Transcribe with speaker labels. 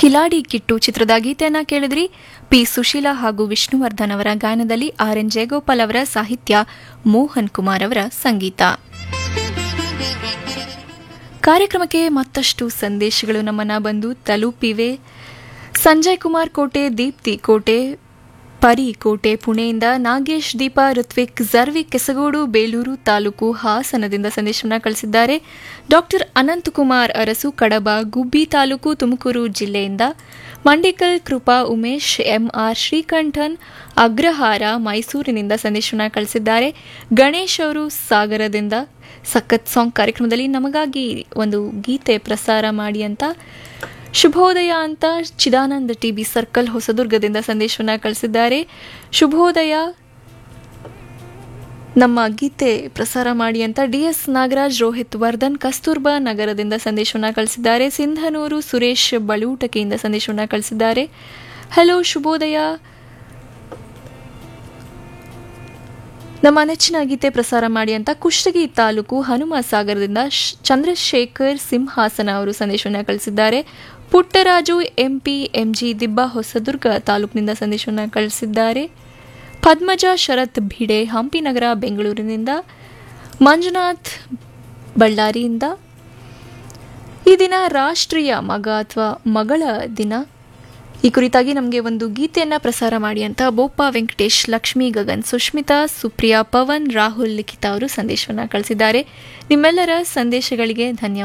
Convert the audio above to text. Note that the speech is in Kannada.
Speaker 1: ಕಿಲಾಡಿ ಕಿಟ್ಟು ಚಿತ್ರದ ಗೀತೆಯನ್ನ ಕೇಳಿದ್ರಿ ಪಿ ಸುಶೀಲಾ ಹಾಗೂ ವಿಷ್ಣುವರ್ಧನ್ ಅವರ ಗಾಯನದಲ್ಲಿ ಆರ್ ಎನ್ ಜಯಗೋಪಾಲ್ ಅವರ ಸಾಹಿತ್ಯ ಮೋಹನ್ ಕುಮಾರ್ ಅವರ ಸಂಗೀತ ಕಾರ್ಯಕ್ರಮಕ್ಕೆ ಮತ್ತಷ್ಟು ಸಂದೇಶಗಳು ನಮ್ಮನ್ನ ಬಂದು ತಲುಪಿವೆ ಸಂಜಯ್ ಕುಮಾರ್ ಕೋಟೆ ದೀಪ್ತಿ ಕೋಟೆ ಪರಿ ಕೋಟೆ ಪುಣೆಯಿಂದ ನಾಗೇಶ್ ದೀಪಾ ಋತ್ವಿಕ್ ಜರ್ವಿ ಕೆಸಗೋಡು ಬೇಲೂರು ತಾಲೂಕು ಹಾಸನದಿಂದ ಸಂದೇಶವನ್ನು ಕಳಿಸಿದ್ದಾರೆ ಡಾಕ್ಟರ್ ಅನಂತಕುಮಾರ್ ಅರಸು ಕಡಬ ಗುಬ್ಬಿ ತಾಲೂಕು ತುಮಕೂರು ಜಿಲ್ಲೆಯಿಂದ ಮಂಡಿಕಲ್ ಕೃಪಾ ಉಮೇಶ್ ಎಂಆರ್ ಶ್ರೀಕಂಠನ್ ಅಗ್ರಹಾರ ಮೈಸೂರಿನಿಂದ ಸಂದೇಶವನ್ನು ಕಳಿಸಿದ್ದಾರೆ ಗಣೇಶ್ ಅವರು ಸಾಗರದಿಂದ ಸಖತ್ ಸಾಂಗ್ ಕಾರ್ಯಕ್ರಮದಲ್ಲಿ ನಮಗಾಗಿ ಒಂದು ಗೀತೆ ಪ್ರಸಾರ ಮಾಡಿ ಅಂತ ಶುಭೋದಯ ಅಂತ ಚಿದಾನಂದ ಟಿಬಿ ಸರ್ಕಲ್ ಹೊಸದುರ್ಗದಿಂದ ಸಂದೇಶವನ್ನು ಕಳಿಸಿದ್ದಾರೆ ಶುಭೋದಯ ನಮ್ಮ ಗೀತೆ ಪ್ರಸಾರ ಮಾಡಿ ಅಂತ ಡಿಎಸ್ ನಾಗರಾಜ್ ರೋಹಿತ್ ವರ್ಧನ್ ಕಸ್ತೂರ್ಬಾ ನಗರದಿಂದ ಸಂದೇಶವನ್ನು ಕಳಿಸಿದ್ದಾರೆ ಸಿಂಧನೂರು ಸುರೇಶ್ ಬಳೂಟಕಿಯಿಂದ ಸಂದೇಶವನ್ನು ಕಳಿಸಿದ್ದಾರೆ ಹಲೋ ಶುಭೋದಯ ನಮ್ಮ ನೆಚ್ಚಿನ ಗೀತೆ ಪ್ರಸಾರ ಮಾಡಿ ಅಂತ ಕುಷ್ಟಗಿ ತಾಲೂಕು ಹನುಮ ಸಾಗರದಿಂದ ಶ್- ಚಂದ್ರಶೇಖರ್ ಸಿಂಹಾಸನ ಅವರು ಸಂದೇಶವನ್ನು ಕಳಿಸಿದ್ದಾರೆ ಪುಟ್ಟರಾಜು ಎಂಪಿ ಎಂಜಿ ದಿಬ್ಬ ಹೊಸದುರ್ಗ ತಾಲೂಕಿನಿಂದ ಸಂದೇಶವನ್ನು ಕಳಿಸಿದ್ದಾರೆ ಪದ್ಮಜ ಶರತ್ ಭಿಡೆ ಹಂಪಿನಗರ ಬೆಂಗಳೂರಿನಿಂದ ಮಂಜುನಾಥ್ ಬಳ್ಳಾರಿಯಿಂದ ಈ ದಿನ ರಾಷ್ಟ್ರೀಯ ಮಗ ಅಥವಾ ಮಗಳ ದಿನ ಈ ಕುರಿತಾಗಿ ನಮಗೆ ಒಂದು ಗೀತೆಯನ್ನ ಪ್ರಸಾರ ಮಾಡಿ ಅಂತ ಬೋಪ ವೆಂಕಟೇಶ್ ಲಕ್ಷ್ಮೀ ಗಗನ್ ಸುಷ್ಮಿತಾ ಸುಪ್ರಿಯಾ ಪವನ್ ರಾಹುಲ್ ಲಿಖಿತಾ ಅವರು ಸಂದೇಶವನ್ನು ಕಳಿಸಿದ್ದಾರೆ ನಿಮ್ಮೆಲ್ಲರ ಸಂದೇಶಗಳಿಗೆ ಧನ್ಯವಾದ